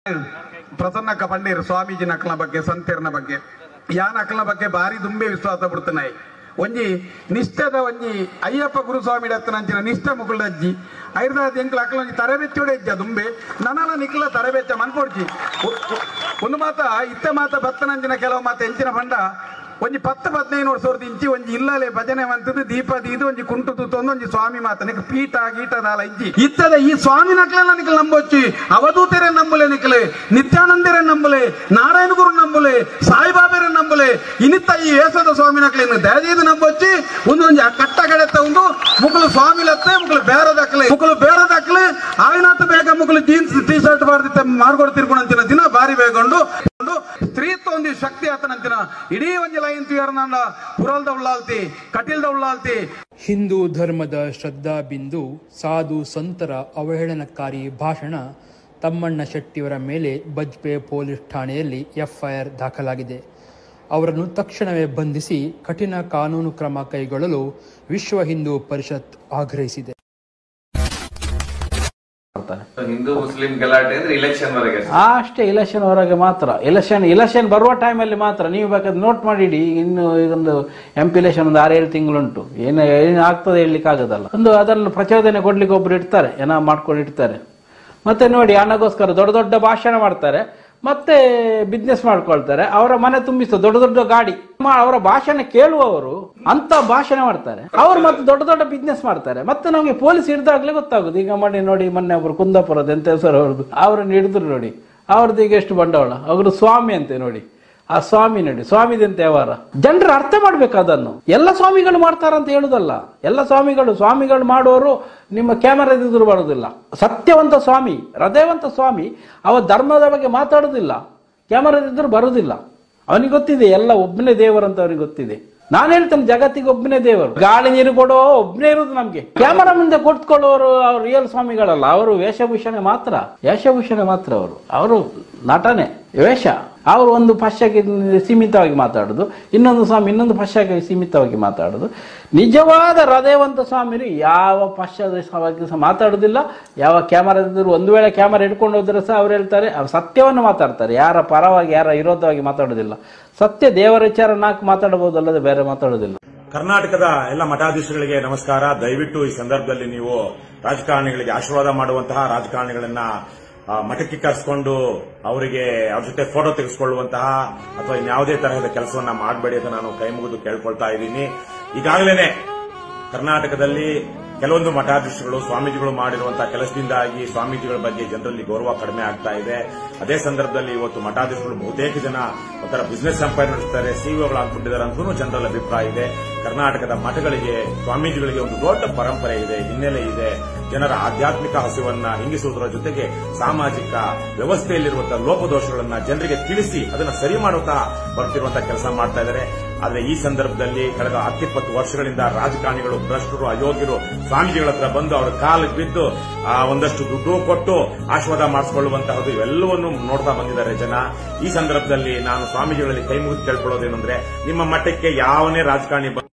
ಪ್ರಸನ್ನಕ್ಕ ಪಂಡೀರ್ ಸ್ವಾಮೀಜಿ ನಕಲ ಬಗ್ಗೆ ಸಂತೀರ್ನ ಬಗ್ಗೆ ಯಾ ನಕಲ ಬಗ್ಗೆ ಭಾರಿ ದುಂಬೆ ವಿಶ್ವಾಸ ಬಿಡ್తున్నాయి ಒಂಜಿ ನಿಷ್ಠದ ಒಂಜಿ ಅಯ್ಯಪ್ಪ ಗುರುಸ್ವಾಮಿ ಅಂಚಿನ ನಿಷ್ಠ ಮುಗುಳ ಅಜ್ಜಿ ಐರ್ದಾದ ಎಂಕ್ಲ ಅಕ್ಲ ಒಂಜಿ ತರಬೇತಿ ಅಜ್ಜ ದುಂಬೆ ನನಲ ನಿಕ್ಲ ತರಬೇತಿ ಮನ್ಪೊಡ್ಜಿ ಒ- ಒ- ಒಂದು ಮಾತ ಇತ್ತ ಮಾತ ಬತ್ತನಂಚಿನ ಕೆಲವು ಮಾತ ಎಂಚಿನ ಪಂಡ ಒಂಜಿ ಪತ್ತು ಹದಿನೈದು ವರ್ಷದ ಇಂಚಿ ಒಂಜಿ ಇಲ್ಲಲೆ ಭಜನೆ ಮಂತದ್ದು ದೀಪ ದೀದು ಒಂಜಿ ಕುಂಟು ತೂತೊಂದು ಒಂಜಿ ಸ್ವಾಮಿ ಮಾತ ನಿಕ್ ಪೀಠ ಗೀಟ ದಾಲ ಇಂಚಿ ಇತ್ತದ ಈ ಸ್ವಾಮಿ ನಕ್ಲೆಲ್ಲ ನಿಕ್ಲ ನಂಬೊಚ್ಚಿ ಅವಧೂತರೆ ನಂಬುಲೆ ನಿಕ್ಲೆ ನಿತ್ಯಾನಂದರೇ ನಂಬುಲೆ ನಾರಾಯಣ ಗುರು ನಂಬುಲೆ ಸಾಯಿಬಾಬರೆ ನಂಬುಲೆ ಇನಿತ್ತ ಈ ಏಸದ ಸ್ವಾಮಿ ನಕ್ಲೆನ್ನು ದಯದೀದು ನಂಬೊಚ್ಚಿ ಒಂದು ಒಂಜಿ ಆ ಕಟ್ಟ ಕಡೆತ್ತ ಒಂದು ಮುಕ್ಕಳು ಸ್ವಾಮಿ ಲತ್ತೆ ಮುಕ್ಕಳು ಬೇರದಕ್ಲೆ ಮುಕ್ಕಳು ಬೇರದಕ್ಲೆ ಆಯ್ನಾಥ ಬೇಗ ಮುಕ್ಕಳು ಜೀನ್ಸ್ ಟಿ ಶರ್ಟ್ ಬಾರ್ದಿತ್ತ ಮಾರ್ಗೋಡ್ ತಿರ್ಕೊಂಡಂತಿನ ದಿನ ಬಾರಿ ಬೇಗೊಂಡು ಒಂದು ಸ್ತ್ರೀತ್ವ ಒಂದು ಶಕ್ತಿ ಆತನಂತಿನ ಇಡೀ ಒಂಜಿ ಲೈನ್ ತುಯರ್ನಂಡ ಪುರಲ್ದ ಉಳ್ಳಾಲ್ತಿ ಕಟೀಲ್ದ ಉಳ್ಳಾಲ್ತಿ ಹಿಂದೂ ಧರ್ಮದ ಶ್ರದ್ಧಾ ಬಿಂದು ಸಾಧು ಸಂತರ ಅವಹೇಳನಕಾರಿ ಭಾಷಣ ತಮ್ಮಣ್ಣ ಶೆಟ್ಟಿಯವರ ಮೇಲೆ ಬಜ್ಪೆ ಪೊಲೀಸ್ ಠಾಣೆಯಲ್ಲಿ ಎಫ್ಐಆರ್ ದಾಖಲಾಗಿದೆ ಅವರನ್ನು ತಕ್ಷಣವೇ ಬಂಧಿಸಿ ಕಠಿಣ ಕಾನೂನು ಕ್ರಮ ಕೈಗೊಳ್ಳಲು ವಿಶ್ವ ಹಿಂದೂ ಪರಿಷತ್ ಆಗ್ರಹಿಸಿದೆ ಹಿಂದೂ ಮುಸ್ಲಿಂ ಗಲಾಟೆ ಅಂದ್ರೆ ಇಲೆಕ್ಷನ್ ವರೆಗೆ ಅಷ್ಟೇ. ಆ ಅಷ್ಟೇ ಇಲೆಕ್ಷನ್ ಹೊರಗೆ ಮಾತ್ರ ಇಲೆಕ್ಷನ್ ಇಲೆಕ್ಷನ್ ಬರುವ ಟೈಮಲ್ಲಿ ಮಾತ್ರ ನೀವು ಬೇಕಾದ್ರೆ ನೋಟ್ ಮಾಡಿಡಿ ಇನ್ನು ಇದೊಂದು ಎಂ ಪಿ ಇಲೆಕ್ಷನ್ ಒಂದು ಆರೇಳು ತಿಂಗಳುಂಟು ಏನು ಏನು ಆಗ್ತದೆ ಹೇಳಲಿಕ್ಕೆ ಆಗೋದಲ್ಲ ಒಂದು ಅದನ್ನು ಪ್ರಚೋದನೆ ಕೊಡ್ಲಿಕ್ಕೆ ಒಬ್ರು ಇಡ್ತಾರೆ ಏನೋ ಮಾಡ್ಕೊಂಡು ಇಡ್ತಾರೆ ಮತ್ತೆ ನೋಡಿ ಹಣಗೋಸ್ಕರ ದೊಡ್ಡ ದೊಡ್ಡ ಭಾಷಣ ಮಾಡ್ತಾರೆ ಮತ್ತೆ ಬಿಸ್ನೆಸ್ ಮಾಡ್ಕೊಳ್ತಾರೆ ಅವರ ಮನೆ ತುಂಬಿಸ ದೊಡ್ಡ ದೊಡ್ಡ ಗಾಡಿ ಮಾ- ಅವರ ಭಾಷಣ ಕೇಳುವವರು ಅಂತ ಭಾಷಣ ಮಾಡ್ತಾರೆ ಅವ್ರು ಮತ್ತೆ ದೊಡ್ಡ ದೊಡ್ಡ ಬಿಸ್ನೆಸ್ ಮಾಡ್ತಾರೆ ಮತ್ತೆ ನಮಗೆ ಪೊಲೀಸ್ ಹಿಡಿದಾಗ್ಲೇ ಗೊತ್ತಾಗುದು ಈಗ ಮಾಡಿ ನೋಡಿ ಮೊನ್ನೆ ಒಬ್ರು ಕುಂದಾಪುರದ ಎಂತ ಹೆಸರು ಅವ್ರದ್ದು ಅವ್ರನ್ನ ಹಿಡಿದ್ರು ನೋಡಿ ಅವ್ರದ್ದು ಈಗ ಎಷ್ಟು ಬಂಡವಾಳ ಅವರು ಸ್ವಾಮಿ ಅಂತೆ ನೋಡಿ ಆ ಸ್ವಾಮಿ ನೋಡಿ ಸ್ವಾಮಿದಂತೆ ವ್ಯವಹಾರ ಜನರು ಅರ್ಥ ಮಾಡ್ಬೇಕು ಅದನ್ನು ಎಲ್ಲ ಸ್ವಾಮಿಗಳು ಮಾಡ್ತಾರಂತ ಹೇಳುದಲ್ಲ ಎಲ್ಲ ಸ್ವಾಮಿಗಳು ಸ್ವಾಮಿಗಳು ಮಾಡುವವರು ನಿಮ್ಮ ಕ್ಯಾಮರಾದಿದ್ರು ಬರುವುದಿಲ್ಲ ಸತ್ಯವಂತ ಸ್ವಾಮಿ ಹೃದಯವಂತ ಸ್ವಾಮಿ ಅವ ಧರ್ಮದ ಬಗ್ಗೆ ಮಾತಾಡುದಿಲ್ಲ ಕ್ಯಾಮರಾದಿದ್ರು ಬರುವುದಿಲ್ಲ ಅವನಿಗೆ ಗೊತ್ತಿದೆ ಎಲ್ಲ ಒಬ್ಬನೇ ದೇವರಂತ ಅವನಿಗೆ ಗೊತ್ತಿದೆ ನಾನು ಹೇಳ್ತೇನೆ ಜಗತ್ತಿಗೆ ಒಬ್ಬನೇ ದೇವರು ಗಾಳಿ ನೀರು ಕೊಡೋ ಒಬ್ಬನೇ ಇರುವುದು ನಮ್ಗೆ ಕ್ಯಾಮರಾ ಮುಂದೆ ಕೊಟ್ಕೊಳ್ಳೋರು ಅವ್ರು ರಿಯಲ್ ಸ್ವಾಮಿಗಳಲ್ಲ ಅವರು ವೇಷಭೂಷಣೆ ಮಾತ್ರ ವೇಷಭೂಷಣೆ ಮಾತ್ರ ಅವರು ಅವರು ನಟನೆ ವೇಷ ಅವರು ಒಂದು ಪಶ್ಯಕ್ಕೆ ಸೀಮಿತವಾಗಿ ಮಾತಾಡೋದು ಇನ್ನೊಂದು ಸ್ವಾಮಿ ಇನ್ನೊಂದು ಪಶ್ಯಕ್ಕೆ ಸೀಮಿತವಾಗಿ ಮಾತಾಡೋದು ನಿಜವಾದ ಹೃದಯವಂತ ಸ್ವಾಮಿರು ಯಾವ ಪಶ್ಚಾದ ಸಹ ಮಾತಾಡೋದಿಲ್ಲ ಯಾವ ಕ್ಯಾಮರಾ ಇದ್ದರೂ ಒಂದು ವೇಳೆ ಕ್ಯಾಮರಾ ಹಿಡ್ಕೊಂಡು ಹೋದ್ರೆ ಸಹ ಅವ್ರು ಹೇಳ್ತಾರೆ ಅವ್ರು ಸತ್ಯವನ್ನು ಮಾತಾಡ್ತಾರೆ ಯಾರ ಪರವಾಗಿ ಯಾರ ವಿರೋಧವಾಗಿ ಮಾತಾಡೋದಿಲ್ಲ ಸತ್ಯ ದೇವರ ವಿಚಾರ ನಾಲ್ಕು ಮಾತಾಡಬಹುದಲ್ಲದೆ ಬೇರೆ ಮಾತಾಡೋದಿಲ್ಲ ಕರ್ನಾಟಕದ ಎಲ್ಲ ಮಠಾಧೀಶಗಳಿಗೆ ನಮಸ್ಕಾರ ದಯವಿಟ್ಟು ಈ ಸಂದರ್ಭದಲ್ಲಿ ನೀವು ರಾಜಕಾರಣಿಗಳಿಗೆ ಆಶೀರ್ವಾದ ಮಾಡುವಂತಹ ರಾಜಕಾರಣಿಗಳನ್ನ ಆ, ಮಠಕ್ಕೆ ಕರೆಸ್ಕೊಂಡು ಅವರಿಗೆ ಅವ್ರ ಜೊತೆ ಫೋಟೋ ತೆಗೆಸ್ಕೊಳ್ಳುವಂತಹ ಅಥವಾ ಇನ್ಯಾವುದೇ ತರಹದ ಕೆಲಸವನ್ನ ಮಾಡಬೇಡಿ ಅಂತ ನಾನು ಕೈ ಮುಗಿದು ಕೇಳ್ಕೊಳ್ತಾ ಇದ್ದೀನಿ ಈಗಾಗಲೇ ಕರ್ನಾಟಕದಲ್ಲಿ ಕೆಲವೊಂದು ಮಠಾಧೀಶಗಳು ಸ್ವಾಮೀಜಿಗಳು ಮಾಡಿರುವಂತಹ ಕೆಲಸದಿಂದಾಗಿ ಸ್ವಾಮೀಜಿಗಳ ಬಗ್ಗೆ ಜನರಲ್ಲಿ ಗೌರವ ಕಡಿಮೆ ಆಗ್ತಾ ಇದೆ ಅದೇ ಸಂದರ್ಭದಲ್ಲಿ ಇವತ್ತು ಮಠಾಧೀಶಗಳು ಬಹುತೇಕ ಜನ ಒಂಥರ ಬಿಸಿನೆಸ್ ಎಂಪೈರ್ ನಡೆಸ್ತಾರೆ ಸಿಇಒಗಳು ಆಗ್ಬಿಟ್ಟಿದ್ದಾರೆ ಅಂತಲೂ ಜನರಲ್ಲ ಅಭಿಪ್ರಾಯ ಇದೆ ಕರ್ನಾಟಕದ ಮಠಗಳಿಗೆ ಸ್ವಾಮೀಜಿಗಳಿಗೆ ಒಂದು ದೊಡ್ಡ ಪರಂಪರೆ ಇದೆ ಹಿನ್ನೆಲೆ ಇದೆ ಜನರ ಆಧ್ಯಾತ್ಮಿಕ ಹಸಿವನ್ನ ಹಿಂಗಿಸುವುದರ ಜೊತೆಗೆ ಸಾಮಾಜಿಕ ವ್ಯವಸ್ಥೆಯಲ್ಲಿರುವಂತಹ ಲೋಪದೋಷಗಳನ್ನ ಜನರಿಗೆ ತಿಳಿಸಿ ಅದನ್ನ ಸರಿ ಮಾಡುತ್ತಾ ಬರ್ತಿರುವಂತಹ ಕೆಲಸ ಮಾಡ್ತಾ ಇದ್ದಾರೆ ಆದ್ರೆ ಈ ಸಂದರ್ಭದಲ್ಲಿ ಕಳೆದ ಹತ್ತಿಪ್ಪತ್ತು ವರ್ಷಗಳಿಂದ ರಾಜಕಾರಣಿಗಳು ಭ್ರಷ್ಟರು ಅಯೋಗ್ಯರು ಸ್ವಾಮೀಜಿಗಳ ಹತ್ರ ಬಂದು ಅವರ ಕಾಲಿಗೆ ಬಿದ್ದು ಆ, ಒಂದಷ್ಟು ದುಡ್ಡು ಕೊಟ್ಟು ಆಶೀರ್ವಾದ ಮಾಡಿಸಿಕೊಳ್ಳುವಂತಹದ್ದು ಇವೆಲ್ಲವನ್ನು ನೋಡ್ತಾ ಬಂದಿದ್ದಾರೆ ಜನ ಈ ಸಂದರ್ಭದಲ್ಲಿ ನಾನು ಸ್ವಾಮೀಜಿಗಳಲ್ಲಿ ಕೈ ಮುಗಿದು ಕೇಳ್ಕೊಳ್ಳೋದೇನೆಂದ್ರೆ ನಿಮ್ಮ ಮಠಕ್ಕೆ ಯಾವನೇ ರಾಜಕಾರಣಿ ಬಂದು